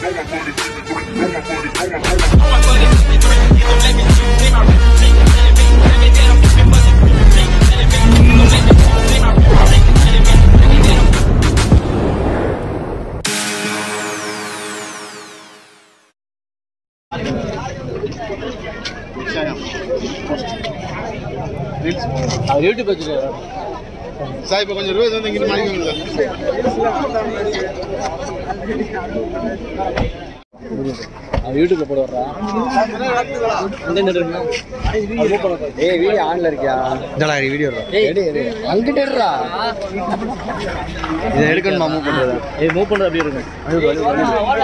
அவர் YouTube வச்சுருக்காரு sir இப்போ கொஞ்சம் ரூபாய் வந்து இங்கிட்டு மாறிக்கோங்க அவர் யூடியூப்ல போட வர்றா ஏய் வீடியோ ஆன்ல இருக்கியா இதடா வீடியோ எடு எடு அங்கிட்ட எடுறா இதை எடுக்கணுமா மூவ் பண்ணுறது ஏய் மூவ் பண்றது அப்படியே இருக்கு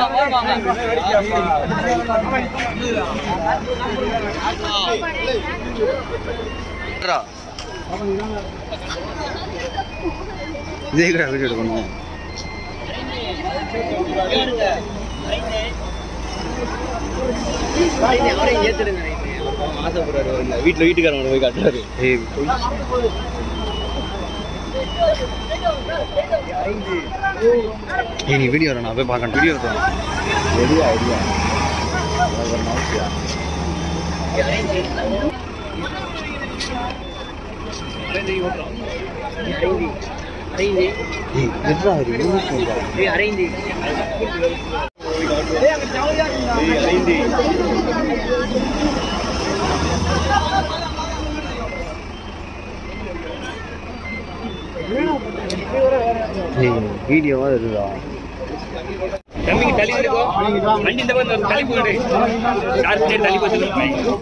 இதே கூட வீடியோ எடுக்கணும் வீட்டுல வீட்டுக்காரங்க போய் காட்டுறாரு ஏய் ஏய் நீ வீடியோ நான் போய் பார்க்கணும் வீடியோ எடுக்கணும் ஐடியா ஐடியா ஏய் எட்ரா இது என்ன சொல்றா ஏய் வீடியோவா இருக்குதா தம்பிக்கு தள்ளி இருக்கோ வண்டி இந்த பக்கம் தள்ளி போயிடு ஷார்ப் தள்ளி போச்சு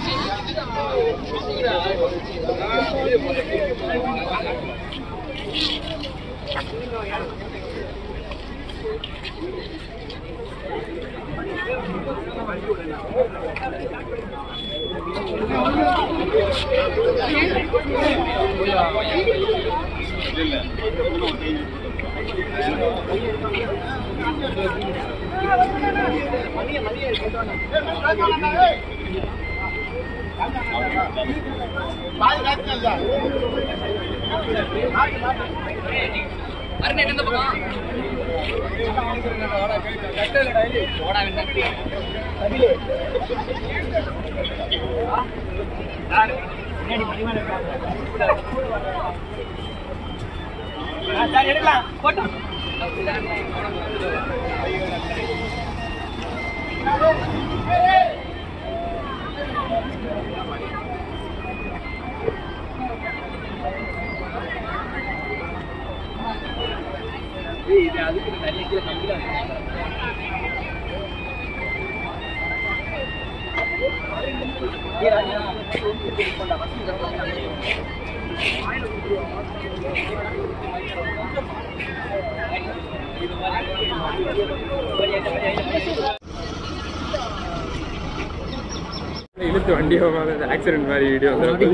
இழுத்து வண்டி போகாத ஆக்சிடென்ட் மாதிரி வீடியோ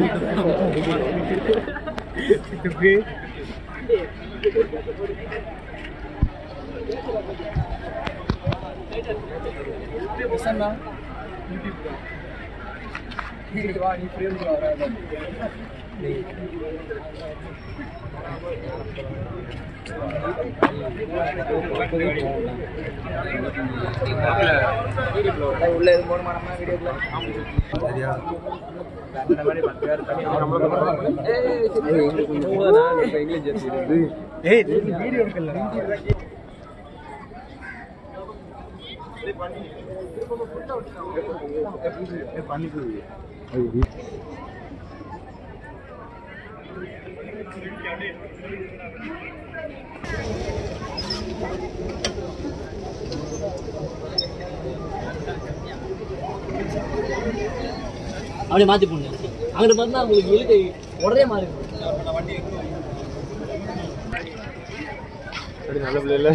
அப்படியே மாத்தி போடுங்க அங்கிட்ட பார்த்தா உங்களுக்கு இழுக்க உடனே மாறி நல்ல பிள்ளைல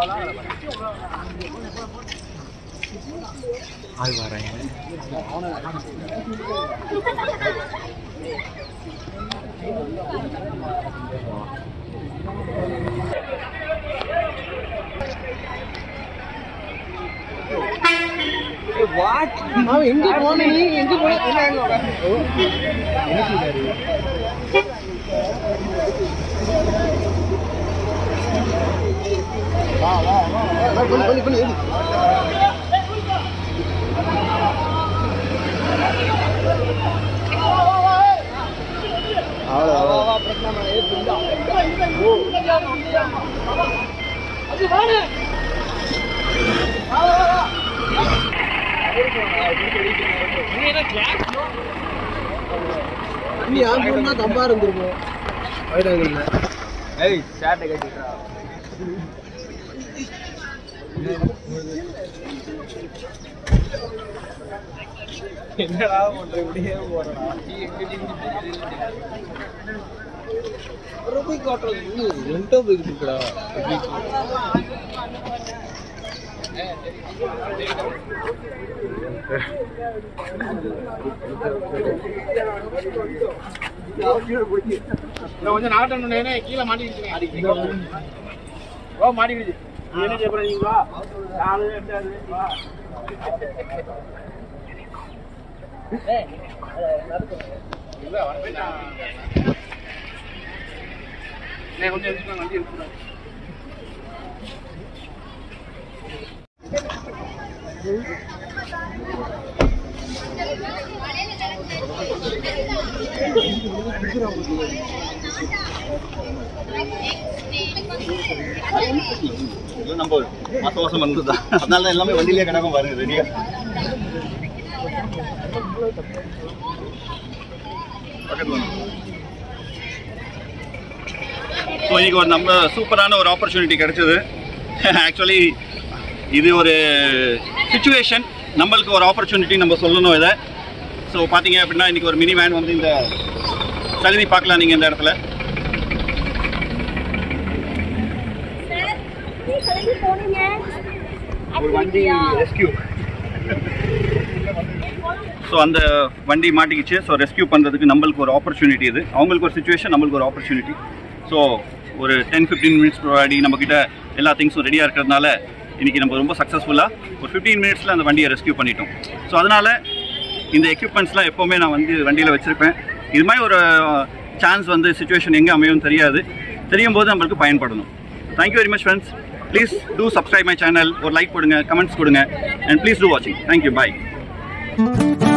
ஆள் வராங்க எங்க போன நீ எங்க போன நீ யார் போனா தம்பா இருந்திருக்கும் வைடாங்கல்ல ஏய் ஷார்ட்டை கட்டிட்டா என்னடா பண்ற இப்படியே போறடா நீ எங்க போய் காட்டுறது ரெண்டோ போய் இருக்குடா கொஞ்சம் நாட்டம் கீழே மாட்டிக்கிட்டு ஓ மாட்டிக்கிடுச்சு நீ என்ன செய்ய போறீங்களா நாலு ரெண்டாவது வா இல்ல வரவே நான் கொஞ்சம் எடுத்துக்கலாம் வண்டி எடுத்துக்கலாம் இது நம்ம மாசம் மாசம் வந்ததுதான் அதனால தான் எல்லாமே வண்டியிலே கிடக்கும் பாருங்க ரெடியா ஸோ இன்னைக்கு ஒரு நம்ம சூப்பரான ஒரு ஆப்பர்ச்சுனிட்டி கிடைச்சது ஆக்சுவலி இது ஒரு சுச்சுவேஷன் நம்மளுக்கு ஒரு ஆப்பர்ச்சுனிட்டி நம்ம சொல்லணும் இதை ஸோ பார்த்தீங்க அப்படின்னா இன்னைக்கு ஒரு மினி வேன் வந்து இந்த சலுகை பார்க்கலாம் நீங்கள் இந்த இடத்துல கிளம்பி போனீங்க ஒரு வண்டி ரெஸ்கியூ ஸோ அந்த வண்டி மாட்டிக்கிச்சு ஸோ ரெஸ்கியூ பண்ணுறதுக்கு நம்மளுக்கு ஒரு ஆப்பர்ச்சுனிட்டி இது அவங்களுக்கு ஒரு சுச்சுவேஷன் நம்மளுக்கு ஒரு ஆப்பர்ச்சுனிட்டி ஸோ ஒரு டென் ஃபிஃப்டீன் மினிட்ஸ் முன்னாடி நம்மக்கிட்ட எல்லா திங்ஸும் ரெடியாக இருக்கிறதுனால இன்றைக்கி நம்ம ரொம்ப சக்ஸஸ்ஃபுல்லாக ஒரு ஃபிஃப்டீன் மினிட்ஸில் அந்த வண்டியை ரெஸ்கியூ பண்ணிட்டோம் ஸோ அதனால் இந்த எக்யூப்மெண்ட்ஸ்லாம் எப்போவுமே நான் வந்து வண்டியில் வச்சுருப்பேன் இது மாதிரி ஒரு சான்ஸ் வந்து சுச்சுவேஷன் எங்கே அமையும் தெரியாது தெரியும் போது நம்மளுக்கு பயன்படணும் thank you very much friends please do subscribe my channel ஒரு லைக் கொடுங்க கமெண்ட்ஸ் கொடுங்க அண்ட் ப்ளீஸ் டூ வாட்சிங் தேங்க்யூ பாய்